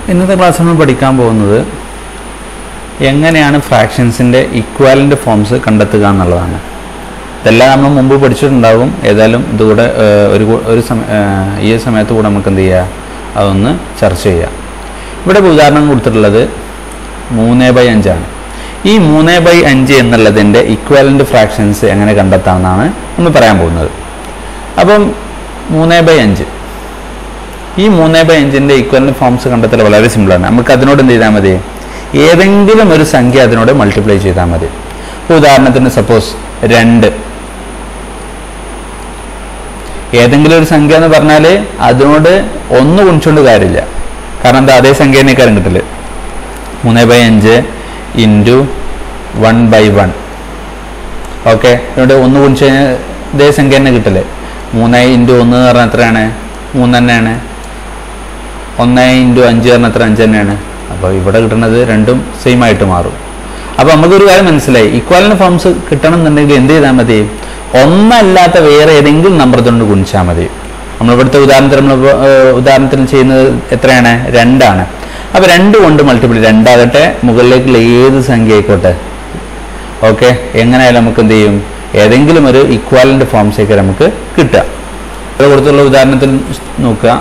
ഇന്നത്തെ ക്ലാസ്സിൽ നമ്മൾ പഠിക്കാൻ പോകുന്നത് എങ്ങനെയാണ് ഫ്രാക്ഷൻസിൻ്റെ ഇക്വാലൻ്റ് ഫോംസ് കണ്ടെത്തുക എന്നുള്ളതാണ് ഇതെല്ലാം നമ്മൾ മുമ്പ് പഠിച്ചിട്ടുണ്ടാകും ഏതായാലും ഇതുകൂടെ ഏഹ്, ഒരു കൂ- ഒരു സമയ ഏഹ്, ഈ സമയത്ത് കൂടെ നമുക്ക് എന്ത് ചെയ്യുക അതൊന്ന് ചർച്ച ചെയ്യാം ഇവിടെ ഇപ്പോൾ ഉദാഹരണം കൊടുത്തിട്ടുള്ളത് മൂന്ന് ബൈ അഞ്ചാണ് ഈ മൂന്ന് ബൈ അഞ്ച് എന്നുള്ളതിൻ്റെ ഇക്വാലൻ്റ് ഫ്രാക്ഷൻസ് എങ്ങനെ കണ്ടെത്താമെന്നാണ് നമ്മൾ പറയാൻ പോകുന്നത് അപ്പം മൂന്ന് ബൈ അഞ്ച് ഈ മൂന്ന് ബൈ അഞ്ചിൻ്റെ ഇക്വലൻ്റ് ഫോംസ് കണ്ടെത്തൽ വളരെ സിമ്പിളാണ് നമുക്ക് അതിനോട് എന്ത് ചെയ്താൽ മതി ഏതെങ്കിലും ഒരു സംഖ്യ അതിനോട് മൾട്ടിപ്ലൈ ചെയ്താൽ മതി ഇപ്പോൾ ഉദാഹരണത്തിന് സപ്പോസ് രണ്ട് ഏതെങ്കിലും ഒരു സംഖ്യ എന്ന് പറഞ്ഞാൽ അതിനോട് ഒന്ന് ഗുണിച്ചുകൊണ്ട് കാര്യമില്ല കാരണം എന്താ അതേ സംഖ്യ തന്നെക്കാരും കിട്ടല് മൂന്ന് ബൈ അഞ്ച് into one by one okay ഇവിടെ ഒന്ന് ഗുണിച്ച് കഴിഞ്ഞാൽ ഇതേ സംഖ്യ തന്നെ കിട്ടല് മൂന്ന് ഇൻറ്റു ഒന്ന് എന്ന് പറഞ്ഞാൽ എത്രയാണ് മൂന്ന് തന്നെയാണ് ഒന്ന് ഇൻറ്റു അഞ്ച് പറഞ്ഞാൽ എത്ര അഞ്ച് തന്നെയാണ് അപ്പോൾ ഇവിടെ കിട്ടുന്നത് രണ്ടും സെയിം ആയിട്ട് മാറും അപ്പോൾ നമുക്കൊരു കാര്യം മനസ്സിലായി ഇക്വാലിന് ഫോംസ് കിട്ടണം എന്നുണ്ടെങ്കിൽ എന്ത് ചെയ്താൽ മതി ഒന്നല്ലാത്ത വേറെ ഏതെങ്കിലും നമ്പർ കൊണ്ട് ഗുണിച്ചാൽ മതി നമ്മളിവിടുത്തെ ഉദാഹരണത്തിന് നമ്മൾ ഉദാഹരണത്തിന് ചെയ്യുന്നത് എത്രയാണ് രണ്ടാണ് അപ്പോൾ രണ്ട് കൊണ്ട് മൾട്ടിപ്പിൾ രണ്ടാകട്ടെ മുകളിലേക്കുള്ള ഏത് സംഖ്യ ആയിക്കോട്ടെ ഓക്കെ എങ്ങനെയായാലും നമുക്ക് എന്ത് ചെയ്യും ഏതെങ്കിലും ഒരു ഇക്വാലൻ്റ് ഫോംസൊക്കെ നമുക്ക് കിട്ടുക ഇവിടെ കൊടുത്തുള്ള ഉദാഹരണത്തിൽ നോക്കുക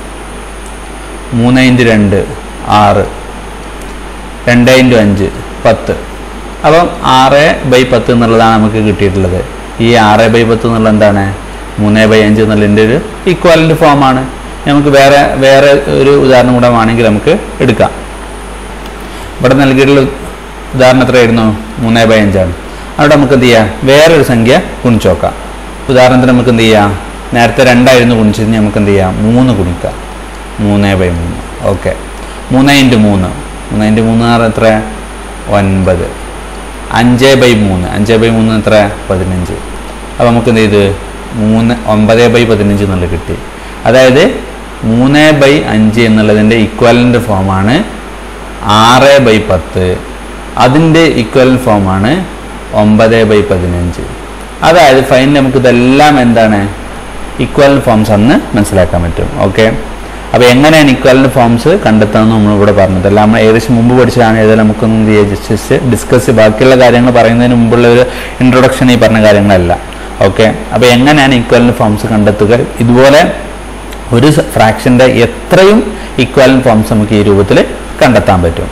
മൂന്ന് ഇൻറ്റു രണ്ട് ആറ് രണ്ട് ഇൻറ്റു അഞ്ച് പത്ത് അപ്പം ആറ് ബൈ പത്ത് എന്നുള്ളതാണ് നമുക്ക് കിട്ടിയിട്ടുള്ളത് ഈ ആറ് ബൈ പത്ത് എന്നുള്ളത് എന്താണ് മൂന്ന് ബൈ അഞ്ച് എന്നുള്ളതിൻ്റെ ഒരു ഇക്വാലൻ്റ് ഫോമാണ് നമുക്ക് വേറെ വേറെ ഒരു ഉദാഹരണം കൂടെ വേണമെങ്കിൽ നമുക്ക് എടുക്കാം ഇവിടെ നൽകിയിട്ടുള്ള ഉദാഹരണം എത്രയായിരുന്നു മൂന്ന് ബൈ അഞ്ചാണ് അവിടെ നമുക്ക് എന്ത് ചെയ്യാം വേറൊരു സംഖ്യ ഗുണിച്ച് നോക്കാം ഉദാഹരണത്തിന് നമുക്ക് എന്ത് ചെയ്യാം നേരത്തെ രണ്ടായിരുന്നു ഗുണിച്ചത് നമുക്ക് എന്ത് ചെയ്യാം മൂന്ന് ഗുണിക്കാം മൂന്ന് ബൈ മൂന്ന് ഓക്കെ മൂന്ന് ഇൻറ്റു മൂന്ന് മൂന്ന് ഇൻറ്റു മൂന്ന് എന്ന് പറഞ്ഞാൽ എത്ര ഒൻപത് അഞ്ച് ബൈ മൂന്ന് അഞ്ച് ബൈ മൂന്ന് എത്ര പതിനഞ്ച് അപ്പോൾ നമുക്ക് എന്ത് ചെയ്ത് മൂന്ന് ഒമ്പത് ബൈ പതിനഞ്ച് എന്നുള്ളത് കിട്ടി അതായത് മൂന്ന് ബൈ അഞ്ച് എന്നുള്ളതിൻ്റെ ഇക്വലൻ്റ് ഫോമാണ് ആറ് ബൈ പത്ത് അതിൻ്റെ ഇക്വലൻ്റ് ഫോമാണ് ഒമ്പത് ബൈ പതിനഞ്ച് അതായത് ഫൈനൽ നമുക്ക് ഇതെല്ലാം എന്താണ് ഇക്വലൻ്റ് ഫോംസ് അന്ന് മനസ്സിലാക്കാൻ പറ്റും ഓക്കെ അപ്പോൾ എങ്ങനെയാണ് ഇക്വലൻ്റ് ഫോംസ് കണ്ടെത്താമെന്ന് നമ്മളിവിടെ പറഞ്ഞത് എല്ലാം നമ്മൾ ഏകദേശം മുമ്പ് പഠിച്ചതാണ് ഏതായാലും നമുക്കൊന്നും എന്ത് ചെയ്യാം ജസ്റ്റ് ഡിസ്കസ് ബാക്കിയുള്ള കാര്യങ്ങൾ പറയുന്നതിന് മുമ്പുള്ള ഒരു ഇൻട്രൊഡക്ഷൻ ഈ പറഞ്ഞ കാര്യങ്ങളല്ല ഓക്കെ അപ്പോൾ എങ്ങനെയാണ് ഇക്വലൻ്റ് ഫോംസ് കണ്ടെത്തുക ഇതുപോലെ ഒരു ഫ്രാക്ഷൻ്റെ എത്രയും ഇക്വലൻ്റ് ഫോംസ് നമുക്ക് ഈ രൂപത്തിൽ കണ്ടെത്താൻ പറ്റും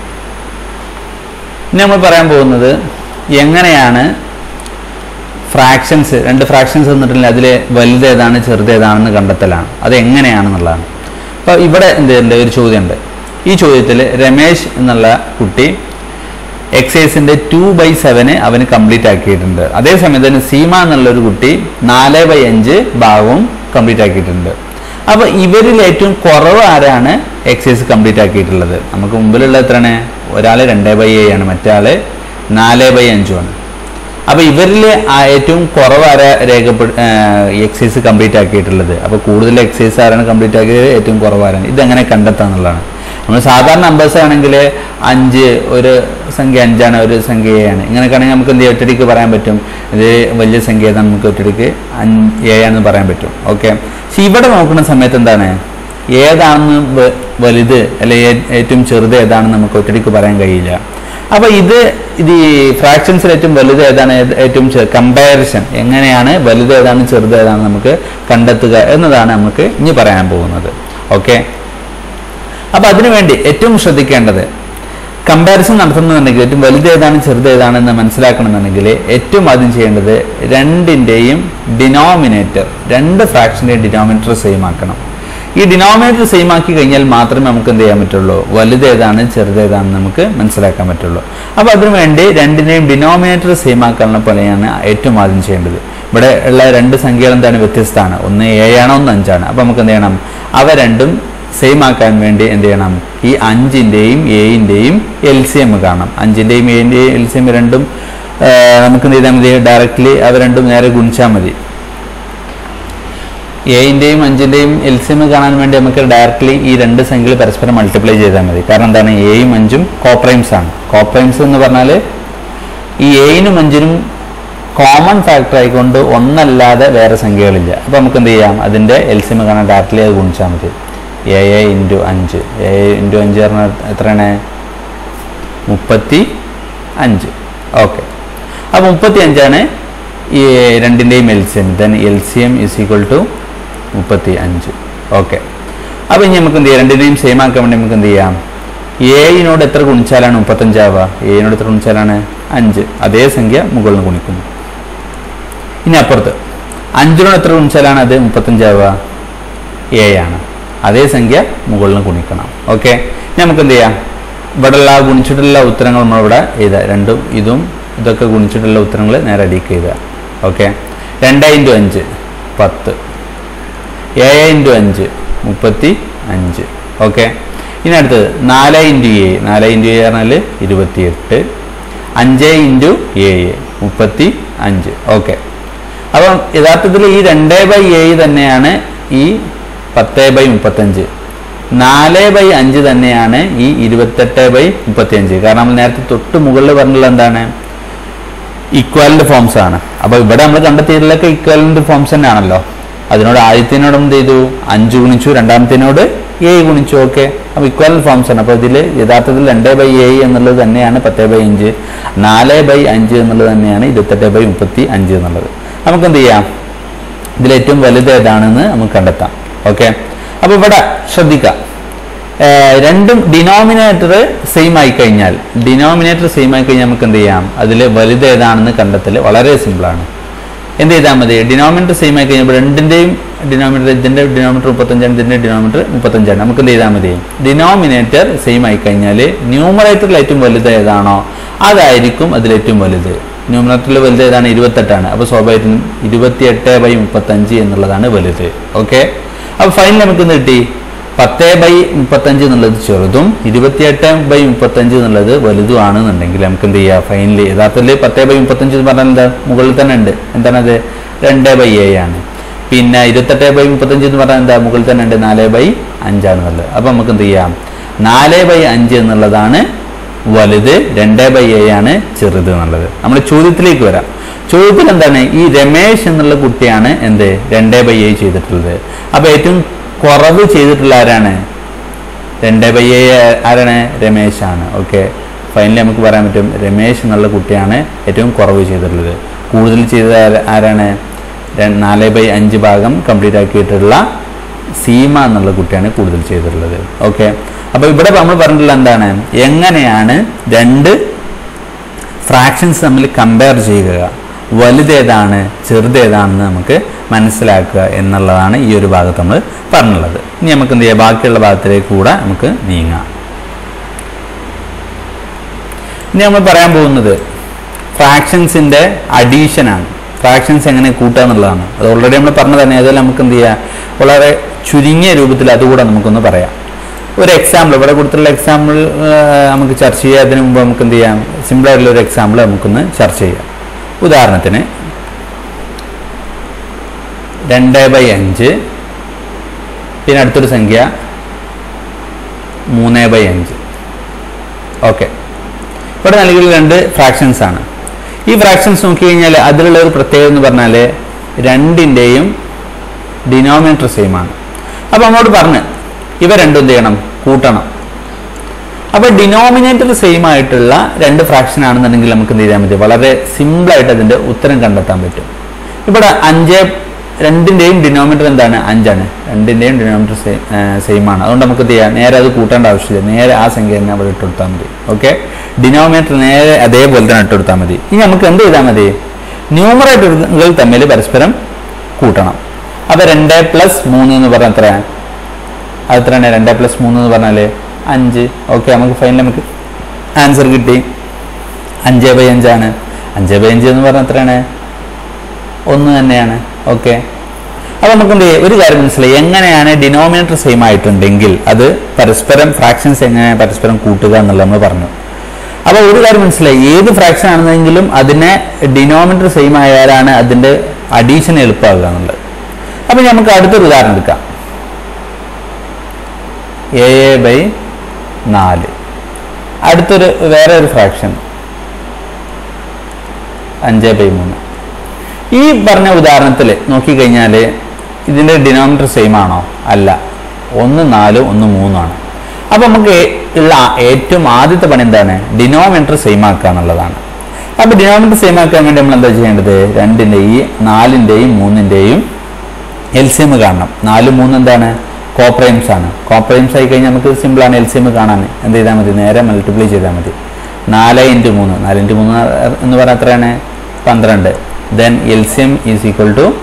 ഇനി നമ്മൾ പറയാൻ പോകുന്നത് എങ്ങനെയാണ് ഫ്രാക്ഷൻസ് രണ്ട് ഫ്രാക്ഷൻസ് തന്നിട്ടില്ല അതിൽ വലുത് ഏതാണ് ചെറുത് ഏതാണെന്ന് കണ്ടെത്തലാണ് അത് എങ്ങനെയാണെന്നുള്ളതാണ് അപ്പോൾ ഇവിടെ എന്തുണ്ട് ഒരു ചോദ്യമുണ്ട് ഈ ചോദ്യത്തിൽ രമേശ് എന്നുള്ള കുട്ടി എക്സൈസിൻ്റെ ടു ബൈ സെവന് അവന് കംപ്ലീറ്റ് ആക്കിയിട്ടുണ്ട് അതേസമയത്ത് തന്നെ സീമ എന്നുള്ള ഒരു കുട്ടി നാല് ബൈ അഞ്ച് ഭാഗവും കംപ്ലീറ്റ് ആക്കിയിട്ടുണ്ട് അപ്പോൾ ഇവരിൽ ഏറ്റവും കുറവ് ആരാണ് എക്സൈസ് കംപ്ലീറ്റ് ആക്കിയിട്ടുള്ളത് നമുക്ക് മുമ്പിലുള്ള എത്രയാണ് ഒരാൾ രണ്ട് ബൈ ഏഴ് ആണ് മറ്റേ ആൾ നാല് ബൈ അഞ്ചുമാണ് അപ്പോൾ ഇവരിൽ ഏറ്റവും കുറവ് ആരാ രേഖപ്പെടു എക്സൈസ് കംപ്ലീറ്റ് ആക്കിയിട്ടുള്ളത് അപ്പോൾ കൂടുതൽ എക്സൈസ് ആരാണ് കംപ്ലീറ്റ് ആക്കിയത് ഏറ്റവും കുറവ് ആരാണ് ഇതെങ്ങനെ കണ്ടെത്താന്നുള്ളതാണ് നമ്മൾ സാധാരണ നമ്പേഴ്സ് ആണെങ്കിൽ അഞ്ച് ഒരു സംഖ്യ അഞ്ചാണ് ഒരു സംഖ്യ ഏഴാണ് ഇങ്ങനെയൊക്കെ ആണെങ്കിൽ നമുക്ക് എന്ത് ചെയ്യും ഒറ്റടിക്ക് പറയാൻ പറ്റും ഇത് വലിയ സംഖ്യ ഏതാണ് നമുക്ക് ഒറ്റടിക്ക് അഞ്ച് ഏഴാണെന്ന് പറയാൻ പറ്റും ഓക്കെ പക്ഷെ ഇവിടെ നോക്കുന്ന സമയത്ത് എന്താണ് ഏതാണെന്ന് വ- വലുത് അല്ലെ ഏ- ഏറ്റവും ചെറുത് ഏതാണെന്ന് നമുക്ക് ഒറ്റടിക്ക് പറയാൻ കഴിയില്ല അപ്പൊ ഇത് ഇത് ഈ ഫ്രാക്ഷൻസിൽ ഏറ്റവും വലുത് ഏതാണ് ഏത് ഏറ്റവും കമ്പാരിസൺ എങ്ങനെയാണ് വലുത് ഏതാണ് ചെറുത് ഏതാണ് നമുക്ക് കണ്ടെത്തുക എന്നതാണ് നമുക്ക് ഇനി പറയാൻ പോകുന്നത് ഓക്കെ അപ്പൊ അതിനുവേണ്ടി ഏറ്റവും ശ്രദ്ധിക്കേണ്ടത് കമ്പാരിസൺ നടത്തുന്നുണ്ടെങ്കിൽ ഏറ്റവും വലുത് ഏതാണ് ചെറുത് ഏതാണെന്ന് മനസ്സിലാക്കണമെന്നുണ്ടെങ്കിൽ ഏറ്റവും ആദ്യം ചെയ്യേണ്ടത് രണ്ടിൻ്റെയും ഡിനോമിനേറ്റർ രണ്ട് ഫ്രാക്ഷൻ്റെയും ഡിനോമിനേറ്റർ സെയിം ആക്കണം ഈ ഡിനോമിനേറ്റർ സെയിം ആക്കി കഴിഞ്ഞാൽ മാത്രമേ നമുക്ക് എന്ത് ചെയ്യാൻ പറ്റുള്ളൂ വലുത് ഏതാണ് ചെറുത് ഏതാണെന്ന് നമുക്ക് മനസ്സിലാക്കാൻ പറ്റുള്ളൂ അപ്പോൾ അതിനുവേണ്ടി രണ്ടിൻ്റെയും ഡിനോമിനേറ്റർ സെയിം ആക്കാനുള്ള പോലെയാണ് ഏറ്റവും ആദ്യം ചെയ്യേണ്ടത് ഇവിടെ ഉള്ള രണ്ട് സംഖ്യകൾ എന്താണ് വ്യത്യസ്തമാണ് ഒന്ന് ഏഴാണ് ഒന്ന് അഞ്ചാണ് അപ്പോൾ നമുക്ക് എന്ത് ചെയ്യണം അവ രണ്ടും സെയിം ആക്കാൻ വേണ്ടി എന്ത് ചെയ്യണം ഈ അഞ്ചിൻ്റെയും ഏഴിൻ്റെയും എൽ സി എം കാണണം അഞ്ചിൻ്റെയും ഏഴിൻ്റെയും എൽ സി എം രണ്ടും ആ, നമുക്ക് എന്ത് ചെയ്താൽ മതി ഡയറക്റ്റ്ലി അവ രണ്ടും നേരെ ഗുണിച്ചാൽ മതി എയിൻ്റെയും അഞ്ചിൻ്റെയും എൽ സി എം കാണാൻ വേണ്ടി നമുക്ക് ഡയറക്റ്റ്ലി ഈ രണ്ട് സംഖ്യകൾ പരസ്പരം മൾട്ടിപ്ലൈ ചെയ്താൽ മതി കാരണം എന്താണ് എയും അഞ്ചും കോപ്രൈംസ് ആണ് കോപ്രൈംസ് എന്ന് പറഞ്ഞാൽ ഈ എയിനും അഞ്ചിനും കോമൺ ഫാക്ടർ ആയിക്കൊണ്ട് ഒന്നല്ലാതെ വേറെ സംഖ്യകളില്ല അപ്പോൾ നമുക്ക് എന്ത് ചെയ്യാം അതിൻ്റെ എൽ സി എം കാണാൻ ഡയറക്റ്റ്ലി അത് ഗുണിച്ചാൽ മതി എ എ ഇൻറ്റു അഞ്ച് എ ഇൻറ്റു അഞ്ച് പറഞ്ഞാൽ എത്രയാണ് മുപ്പത്തി അഞ്ച് ഓക്കെ അപ്പോൾ മുപ്പത്തി അഞ്ചാണ് ഈ രണ്ടിൻ്റെയും L C M then L C M is equal to മുപ്പത്തി അഞ്ച് ഓക്കെ അപ്പോൾ ഇനി നമുക്ക് എന്ത് ചെയ്യാം രണ്ടിനെയും സെയിം ആക്കാൻ വേണ്ടി നമുക്ക് എന്ത് ചെയ്യാം എയിനോട് എത്ര ഗുണിച്ചാലാണ് മുപ്പത്തഞ്ചാവുക എയിനോട് എത്ര ഗുണിച്ചാലാണ് അഞ്ച് അതേ സംഖ്യ മുകളിൽ നിന്ന് ഗുണിക്കുന്നു ഇനി അപ്പുറത്ത് അഞ്ചിനോട് എത്ര ഗുണിച്ചാലാണ് അത് മുപ്പത്തഞ്ചാവുക എ ആണ് അതേ സംഖ്യ മുകളിൽ നിന്ന് ഗുണിക്കണം ഓക്കെ നമുക്ക് എന്ത് ചെയ്യാം ഇവിടെയുള്ള ഗുണിച്ചിട്ടുള്ള ഉത്തരങ്ങൾ നമ്മളിവിടെ എഴുതുക രണ്ടും ഇതും ഇതൊക്കെ ഗുണിച്ചിട്ടുള്ള ഉത്തരങ്ങൾ നേരെ അടിക്ക് എഴുതുക ഓക്കെ രണ്ട് ഇൻറ്റു അഞ്ച് പത്ത് ഏഴ് ഇൻറ്റു അഞ്ച് മുപ്പത്തി അഞ്ച് ഓക്കെ ഇനി അടുത്തത് നാല് ഇൻറ്റു ഏഴ് നാല് ഇൻറ്റു ഏഴ് പറഞ്ഞാൽ ഇരുപത്തിയെട്ട് അഞ്ച് ഇൻറ്റു ഏഴ് മുപ്പത്തി അഞ്ച് ഓക്കെ അപ്പം യഥാർത്ഥത്തിൽ ഈ രണ്ട് ബൈ ഏഴ് തന്നെയാണ് ഈ പത്ത് ബൈ മുപ്പത്തഞ്ച് നാല് ബൈ അഞ്ച് തന്നെയാണ് ഈ ഇരുപത്തെട്ട് ബൈ മുപ്പത്തി അഞ്ച് കാരണം നമ്മൾ നേരത്തെ തൊട്ട് മുകളിൽ പറഞ്ഞുള്ള എന്താണ് ഇക്വാലന്റ് ഫോംസ് ആണ് അപ്പോൾ ഇവിടെ നമ്മൾ കണ്ടെത്തിയതിലൊക്കെ ഇക്വാലന്റ് ഫോംസ് തന്നെയാണല്ലോ അതിനോട് ആദ്യത്തിനോട് എന്ത് ചെയ്തു അഞ്ച് ഗുണിച്ചു രണ്ടാമത്തേനോട് ഏഴ് ഗുണിച്ചു ഓക്കെ അപ്പോൾ ഇക്വാലന്റ് ഫോംസ് ആണ് അപ്പോൾ ഇതിൽ യഥാർത്ഥത്തിൽ രണ്ട് ബൈ ഏഴ് എന്നുള്ളത് തന്നെയാണ് പത്ത് ബൈ അഞ്ച് നാല് ബൈ അഞ്ച് എന്നുള്ളത് തന്നെയാണ് ഇരുപത്തെട്ട് ബൈ മുപ്പത്തി അഞ്ച് എന്നുള്ളത് നമുക്ക് എന്ത് ചെയ്യാം ഇതിൽ ഏറ്റവും വലുത് ഏതാണെന്ന് നമുക്ക് കണ്ടെത്താം ഓക്കെ അപ്പോൾ ഇവിടെ ശ്രദ്ധിക്കാം ഏർ രണ്ടും ഡിനോമിനേറ്റർ സെയിം ആയി കഴിഞ്ഞാൽ ഡിനോമിനേറ്റർ സെയിം ആയി കഴിഞ്ഞാൽ നമുക്ക് എന്ത് ചെയ്യാം അതിൽ വലുത് ഏതാണെന്ന് കണ്ടെത്തൽ വളരെ സിമ്പിളാണ് എന്ത് ചെയ്താൽ മതി ഡിനോമിനേറ്റർ സെയിം ആയി കഴിഞ്ഞപ്പോൾ രണ്ടിൻ്റെയും ഡിനോമിനേറ്റർ ഇതിൻ്റെ ഡിനോമിനേറ്റർ മുപ്പത്തഞ്ചാണ് ഇതിൻ്റെ ഡിനോമിനേറ്റർ മുപ്പത്തഞ്ചാണ് നമുക്ക് എന്ത് ചെയ്താൽ മതി ഡിനോമിനേറ്റർ സെയിം ആയി കഴിഞ്ഞാൽ ന്യൂമറേറ്ററിൽ ഏറ്റവും വലുത് ഏതാണോ അതായിരിക്കും അതിൽ ഏറ്റവും വലുത് ന്യൂമറേറ്ററിൽ വലുത് ഏതാണ് ഇരുപത്തെട്ടാണ് അപ്പോൾ സ്വാഭാവികമായിട്ടും ഇരുപത്തിയെട്ട് ബൈ മുപ്പത്തഞ്ച് എന്നുള്ളതാണ് വലുത് ഓക്കെ അപ്പോൾ ഫൈനൽ നമുക്ക് എന്ത് കിട്ടി പത്ത് ബൈ മുപ്പത്തഞ്ച് എന്നുള്ളത് ചെറുതും ഇരുപത്തിയെട്ട് ബൈ മുപ്പത്തഞ്ച് എന്നുള്ളത് വലുതുമാണെന്നുണ്ടെങ്കിൽ നമുക്ക് എന്ത് ചെയ്യാം ഫൈനലി യഥാർത്ഥത്തിൽ പത്ത് ബൈ മുപ്പത്തഞ്ച് എന്ന് പറഞ്ഞാൽ എന്താ മുകളിൽ തന്നെ ഉണ്ട് എന്താണത് രണ്ട് ബൈ എ ആണ് പിന്നെ ഇരുപത്തെട്ട് ബൈ മുപ്പത്തഞ്ച് എന്ന് പറഞ്ഞാൽ എന്താ മുകളിൽ തന്നെ ഉണ്ട് നാല് ബൈ അഞ്ചാണെന്നുള്ളത് അപ്പോൾ നമുക്ക് എന്ത് ചെയ്യാം നാല് ബൈ അഞ്ച് എന്നുള്ളതാണ് വലുത് രണ്ട് ബൈ എ ആണ് ചെറുത് എന്നുള്ളത് നമ്മൾ ചോദ്യത്തിലേക്ക് വരാം ചോദ്യത്തിൽ എന്താണ് ഈ രമേശ് എന്നുള്ള കുട്ടിയാണ് എന്ത് രണ്ട് ബൈ എ ചെയ്തിട്ടുള്ളത് അപ്പോൾ ഏറ്റവും കുറവ് ചെയ്തിട്ടുള്ള ആരാണ് രണ്ട് ബൈ എ ആരാണ് രമേശാണ് ഓക്കെ ഫൈനലി നമുക്ക് പറയാൻ പറ്റും രമേശ് എന്നുള്ള കുട്ടിയാണ് ഏറ്റവും കുറവ് ചെയ്തിട്ടുള്ളത് കൂടുതൽ ചെയ്തത് ആര- ആരാണ് ര- നാല് ബൈ അഞ്ച് ഭാഗം കംപ്ലീറ്റ് ആക്കിയിട്ടുള്ള സീമ എന്നുള്ള കുട്ടിയാണ് കൂടുതൽ ചെയ്തിട്ടുള്ളത് ഓക്കെ അപ്പോൾ ഇവിടെ നമ്മൾ പറഞ്ഞിട്ടുള്ള എന്താണ് എങ്ങനെയാണ് രണ്ട് ഫ്രാക്ഷൻസ് തമ്മിൽ കമ്പയർ ചെയ്യുക വലുതേതാണ് ചെറുതേതാണെന്ന് നമുക്ക് മനസ്സിലാക്കുക എന്നുള്ളതാണ് ഈ ഒരു ഭാഗത്ത് നമ്മൾ പറഞ്ഞുള്ളത് ഇനി നമുക്ക് എന്ത് ചെയ്യാം ബാക്കിയുള്ള ഭാഗത്തിലേക്ക് കൂടെ നമുക്ക് നീങ്ങാം ഇനി നമ്മൾ പറയാൻ പോകുന്നത് ഫ്രാക്ഷൻസിൻ്റെ അഡീഷനാണ് ഫ്രാക്ഷൻസ് എങ്ങനെ കൂട്ടുക എന്നുള്ളതാണ് അത് ഓൾറെഡി നമ്മൾ പറഞ്ഞു തന്നെ ഏതായാലും നമുക്ക് എന്ത് ചെയ്യാം വളരെ ചുരുങ്ങിയ രൂപത്തിൽ അതുകൂടെ നമുക്കൊന്ന് പറയാം ഒരു എക്സാമ്പിൾ ഇവിടെ കൊടുത്തുള്ള എക്സാമ്പിൾ നമുക്ക് ചർച്ച ചെയ്യാം അതിന് മുമ്പ് നമുക്ക് എന്ത് ചെയ്യാം സിമ്പിളായിട്ടുള്ള ഒരു എക്സാമ്പിൾ നമുക്കൊന്ന് ചർച്ച ചെയ്യാം ഉദാഹരണത്തിന് രണ്ട് ബൈ അഞ്ച് പിന്നെ അടുത്തൊരു സംഖ്യ മൂന്ന് ബൈ അഞ്ച് ഓക്കെ ഇവിടെ നൽകിയുള്ള രണ്ട് ഫ്രാക്ഷൻസ് ആണ് ഈ ഫ്രാക്ഷൻസ് നോക്കിക്കഴിഞ്ഞാൽ അതിലുള്ള ഒരു പ്രത്യേകത എന്ന് പറഞ്ഞാൽ രണ്ടിൻ്റെയും ഡിനോമിനേറ്റർ സെയിം ആണ് അപ്പോൾ നമ്മോട് പറഞ്ഞ് ഇവ രണ്ടും എന്ത് ചെയ്യണം കൂട്ടണം അപ്പോൾ ഡിനോമിനേറ്റർ സെയിം ആയിട്ടുള്ള രണ്ട് ഫ്രാക്ഷൻ ആണെന്നുണ്ടെങ്കിൽ നമുക്ക് എന്ത് ചെയ്യാൻ പറ്റും വളരെ സിമ്പിളായിട്ട് അതിൻ്റെ ഉത്തരം കണ്ടെത്താൻ പറ്റും ഇവിടെ അഞ്ച് രണ്ടിൻ്റെയും ഡിനോമിനേറ്റർ എന്താണ് അഞ്ചാണ് രണ്ടിൻ്റെയും ഡിനോമിനേറ്റർ സെയിം ആണ് അതുകൊണ്ട് നമുക്ക് എന്ത് ചെയ്യാം നേരെ അത് കൂട്ടേണ്ട ആവശ്യമില്ല നേരെ ആ സംഖ്യ തന്നെ അവിടെ ഇട്ട് കൊടുത്താൽ മതി ഓക്കെ ഡിനോമിനേറ്റർ നേരെ അതേപോലെ തന്നെ ഇട്ട് കൊടുത്താൽ മതി ഇനി നമുക്ക് എന്ത് ചെയ്താൽ മതി ന്യൂമറേറ്ററുകൾ തമ്മിൽ പരസ്പരം കൂട്ടണം അപ്പോൾ രണ്ട് പ്ലസ് മൂന്ന് എന്ന് പറഞ്ഞാൽ എത്രയാണ് അത് എത്രയാണ് രണ്ട് പ്ലസ് മൂന്ന് എന്ന് പറഞ്ഞാൽ അഞ്ച് ഓക്കെ നമുക്ക് ഫൈനൽ നമുക്ക് ആൻസർ കിട്ടി അഞ്ച് ബൈ അഞ്ചാണ് അഞ്ച് ബൈ അഞ്ച് എന്ന് പറഞ്ഞാൽ എത്രയാണ് ഒന്ന് തന്നെയാണ് ഓക്കെ അപ്പോൾ നമുക്ക് എന്ത് ചെയ്യാം ഒരു കാര്യം മനസ്സിലായി എങ്ങനെയാണ് ഡിനോമിനേറ്റർ സെയിം ആയിട്ടുണ്ടെങ്കിൽ അത് പരസ്പരം ഫ്രാക്ഷൻസ് എങ്ങനെ പരസ്പരം കൂട്ടുക എന്നുള്ളത് നമ്മൾ പറഞ്ഞു അപ്പോൾ ഒരു കാര്യം മനസ്സിലായി ഏത് ഫ്രാക്ഷൻ ആണെന്നെങ്കിലും അതിനെ ഡിനോമിനേറ്റർ സെയിം ആയാലാണ് അതിൻ്റെ അഡീഷൻ എളുപ്പമാകുക എന്നുള്ളത് അപ്പോൾ നമുക്ക് അടുത്തൊരു ഉദാഹരണം എടുക്കാം എ എ ബൈ നാല് അടുത്തൊരു വേറെ ഒരു ഫ്രാക്ഷൻ അഞ്ച് ബൈ മൂന്ന് ഈ പറഞ്ഞ ഉദാഹരണത്തിൽ നോക്കിക്കഴിഞ്ഞാൽ ഇതിൻ്റെ ഡിനോമിനേറ്റർ സെയിം ആണോ അല്ല ഒന്ന് നാല് ഒന്ന് മൂന്നാണ് അപ്പോൾ നമുക്ക് ഏ- ഉള്ള ഏറ്റവും ആദ്യത്തെ പണി എന്താണ് ഡിനോമിനേറ്റർ സെയിം ആക്കുക എന്നുള്ളതാണ് അപ്പോൾ ഡിനോമിനേറ്റർ സെയിം ആക്കാൻ വേണ്ടി നമ്മൾ എന്താ ചെയ്യേണ്ടത് രണ്ടിൻ്റെ ഈ നാലിൻ്റെയും മൂന്നിൻ്റെയും എൽ സി എം കാണണം നാല് മൂന്ന് എന്താണ് കോപ്രൈംസ് ആണ് കോപ്രൈംസ് ആയി കഴിഞ്ഞാൽ നമുക്ക് സിമ്പിളാണ് എൽ സി എം കാണാൻ എന്ത് ചെയ്താൽ മതി നേരെ മൾട്ടിപ്ലൈ ചെയ്താൽ മതി നാല് ഇൻറ്റു മൂന്ന് നാല് ഇൻറ്റു മൂന്ന് എന്ന് പറഞ്ഞാൽ എത്രയാണ് പന്ത്രണ്ട് then L C M is equal to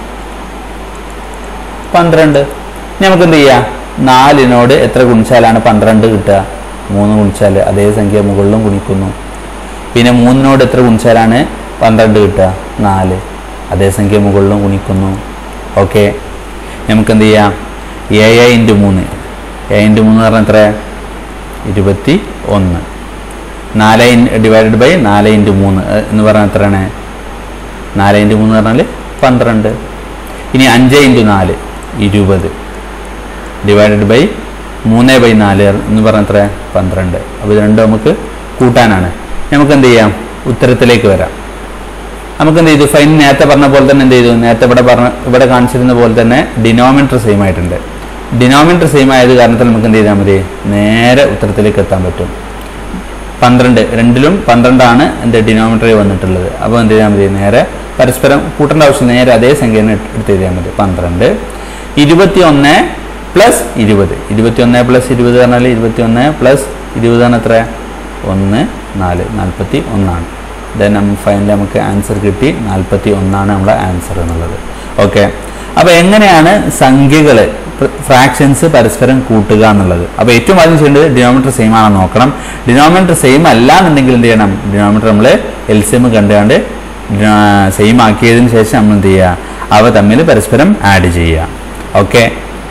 പന്ത്രണ്ട് ഇനി നമുക്ക് എന്ത് ചെയ്യാം നാലിനോട് എത്ര ഗുണിച്ചാലാണ് പന്ത്രണ്ട് കിട്ടുക മൂന്ന് ഗുണിച്ചാൽ അതേ സംഖ്യ മുകളിലും ഗുണിക്കുന്നു പിന്നെ മൂന്നിനോട് എത്ര ഗുണിച്ചാലാണ് പന്ത്രണ്ട് കിട്ടുക നാല് അതേ സംഖ്യ മുകളിലും ഗുണിക്കുന്നു ഓക്കെ നമുക്ക് എന്ത് ചെയ്യാം എ എ ഇൻറ്റു മൂന്ന് എ ഇൻറ്റു മൂന്ന് പറഞ്ഞാൽ എത്ര ഇരുപത്തി ഒന്ന് നാല് ഡിവൈഡഡ് ബൈ നാല് ഇൻറ്റു മൂന്ന് ഏഹ്, എന്ന് പറഞ്ഞാൽ എത്രയാണ് നാല് ഇൻറ്റു മൂന്ന് പറഞ്ഞാൽ പന്ത്രണ്ട് ഇനി അഞ്ച് ഇൻറ്റു നാല് ഇരുപത് ഡിവൈഡഡ് ബൈ മൂന്ന് ബൈ നാല് എന്ന് പറഞ്ഞാൽ എത്ര പന്ത്രണ്ട് അപ്പോൾ ഇത് രണ്ടും നമുക്ക് കൂട്ടാനാണ് നമുക്ക് എന്ത് ചെയ്യാം ഉത്തരത്തിലേക്ക് വരാം നമുക്ക് എന്ത് ചെയ്തു ഫൈൻ നേരത്തെ പറഞ്ഞ പോലെ തന്നെ എന്ത് ചെയ്തു നേരത്തെ ഇവിടെ പറഞ്ഞ ഇവിടെ കാണിച്ചിരുന്ന പോലെ തന്നെ ഡിനോമിനേറ്റർ സെയിം ആയിട്ടുണ്ട് ഡിനോമിനേറ്റർ സെയിം ആയത് കാരണത്തിൽ നമുക്ക് എന്ത് ചെയ്താൽ മതി നേരെ ഉത്തരത്തിലേക്ക് എത്താൻ പറ്റും പന്ത്രണ്ട് രണ്ടിലും പന്ത്രണ്ടാണ് എൻ്റെ ഡിനോമിനേറ്ററിൽ വന്നിട്ടുള്ളത് അപ്പോൾ എന്ത് ചെയ്താൽ മതി നേരെ പരസ്പരം കൂട്ടേണ്ട ആവശ്യം നേരെ അതേ സംഖ്യ തന്നെ എടുത്ത് എഴുതിയാൽ മതി പന്ത്രണ്ട് ഇരുപത്തി ഒന്ന് പ്ലസ് ഇരുപത് ഇരുപത്തി ഒന്ന് പ്ലസ് ഇരുപത് പറഞ്ഞാൽ ഇരുപത്തി ഒന്ന് പ്ലസ് ഇരുപതാണ് എത്ര ഒന്ന് നാല് നാൽപ്പത്തി ഒന്നാണ് ദെൻ ഫൈനൽ നമുക്ക് ആൻസർ കിട്ടി നാൽപ്പത്തി ഒന്നാണ് നമ്മുടെ ആൻസർ എന്നുള്ളത് ഓക്കെ അപ്പോൾ എങ്ങനെയാണ് സംഖ്യകൾ ഫ്രാക്ഷൻസ് പരസ്പരം കൂട്ടുക എന്നുള്ളത് അപ്പോൾ ഏറ്റവും ആദ്യം ചെയ്യേണ്ടത് ഡിനോമിനേറ്റർ സെയിം ആണെന്ന് നോക്കണം ഡിനോമിനേറ്റർ സെയിം അല്ല എന്നുണ്ടെങ്കിൽ എന്ത് ചെയ്യണം ഡിനോമിനേറ്റർ നമ്മൾ എൽ സി എം കണ്ടുകൊണ്ട് സെയിം ആക്കിയതിന് ശേഷം നമ്മൾ എന്ത് ചെയ്യുക അവ തമ്മിൽ പരസ്പരം ആഡ് ചെയ്യുക ഓക്കെ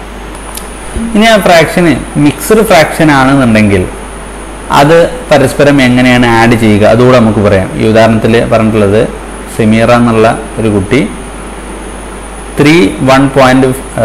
ഇനി ആ ഫ്രാക്ഷന് മിക്സ്ഡ് ഫ്രാക്ഷൻ ആണെന്നുണ്ടെങ്കിൽ അത് പരസ്പരം എങ്ങനെയാണ് ആഡ് ചെയ്യുക അതുകൂടെ നമുക്ക് പറയാം ഈ ഉദാഹരണത്തിൽ പറഞ്ഞിട്ടുള്ളത് സെമീറ എന്നുള്ള ഒരു കുട്ടി three one point